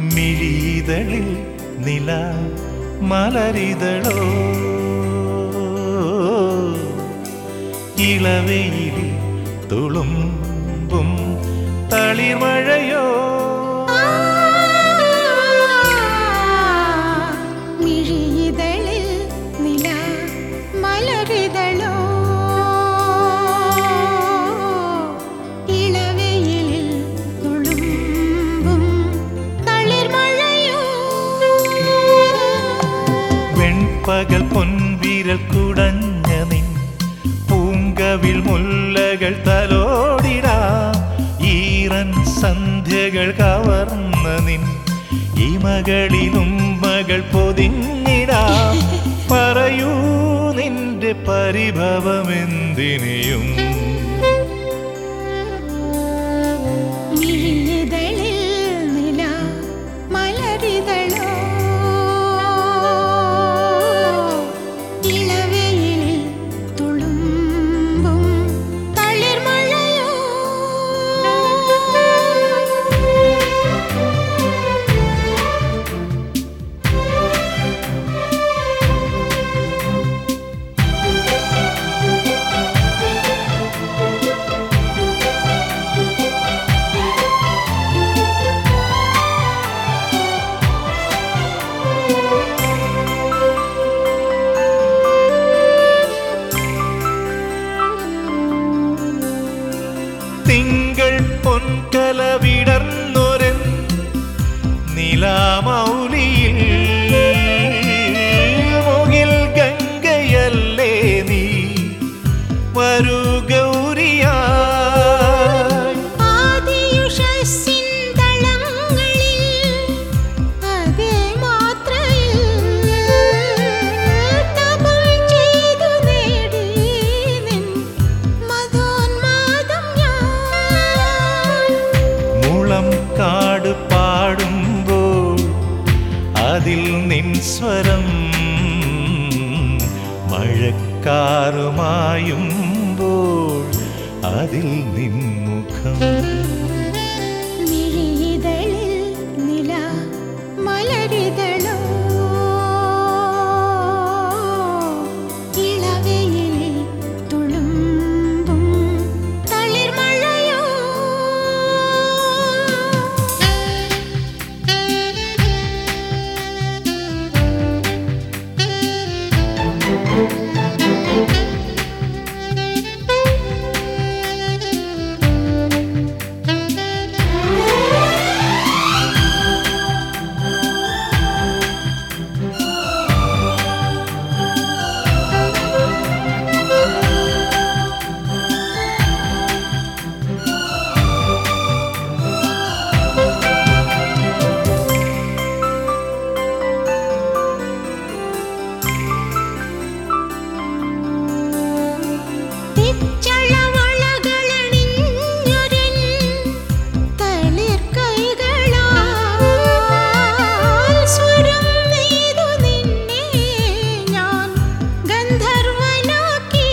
മിഴിതളിൽ നില മലരിതളോ ഇളവയിൽ തുളുമ്പും തളിർമഴയോ മിഴിയിതളിൽ നില മലരിതളോ ഇളവെയിലിൽ തുളുമ്പും തളിർമഴയോ വെൺപകൽ പൊൻവിരൽ കുടഞ്ഞ നിൻ പൂങ്കവിൽ മുല്ലകൾ തലോടിടാ ഈറൻ സന്ധ്യകൾ കവർന്ന നിൻ ഇമകളിലും മകൾ പൊതിഞ്ഞിടാ പറയൂ നിന്റെ പരിഭവമെന്തിനെയും മിഴിയിതളിൽ നില മലരിതളോ ഇളവെയിലിൽ തുളുമ്പും തളിർമഴയോ തിങ്കൾ പൊൻകല വിടർന്നൊരൻ നിലാമൗലിയിൽ മുകിൽ ഗംഗയല്ലേ നീ വരൂ ഗൗരിയായി ആദിയുഷസ്സിൻ തളങ്ങളിൽ അതേ മാത്രയിൽ തപം ചെയ്തു നേടി നിൻ മധോന്മാദം ഞാൻ മുളം കാട് പാടുമ്പോൾ അതിൽ നിൻ സ്വരം മഴക്കാറുമായുമ്പോൾ അതിൽ നിൻ മുഖം മിഴിയിതളിൽ നില മലരിതളോ ഇളവെയിലിൽ തുളുമ്പും തളിർമഴയോ തിച്ചളവളകളണിഞ്ഞൊരൻ തളിർക്കൈകളാൽ സ്വരം നെയ്തു നിന്നെ ഞാൻ ഗന്ധർവനാക്കി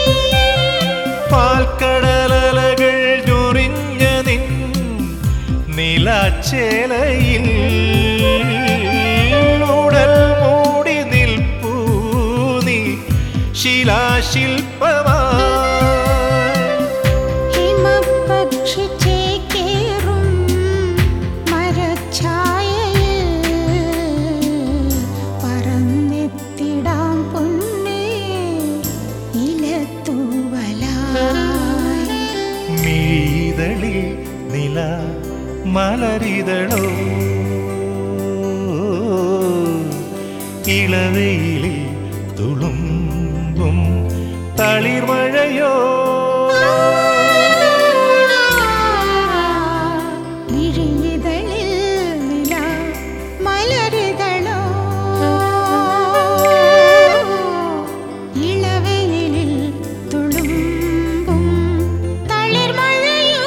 പാൽക്കടലകൾ ഞൊറിഞ്ഞ നിൻ നിലാച്ചേലയിൽ ഉടൽ മൂടി നിൽപ്പൂ നീ ശിലാശില്പമായി ഹിമപക്ഷി ചേക്കേറും മരഛായയിൽ പറന്നെത്തിടാം പൊന്നേ ഇലത്തൂവലായി മിഴിതളിൽ നില മലരിതളോ ഇളവയിലിൽ തുളുമ്പും തളിർമഴയോ മിഴിയിതളിൽ നില മലരിതളോ ഇളവെയിലിൽ തുളുമ്പും തളിർമഴയോ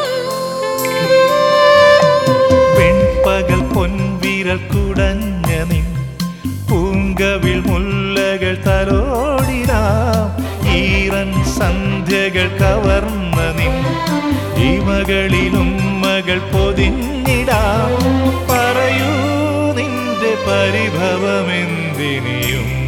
പെൺപകൽ പൊൻവിരൽ കുടഞ്ഞ നിൻ പൂങ്കവിൽ മുല്ലകൾ തലോടിടാം ഈറൻ സന്ധ്യകൾ കവർന്ന നിൻ ഇമകളിലും മകൾ പൊതിഞ്ഞിടാം പറയൂ പരിഭവമെന്തിനിയും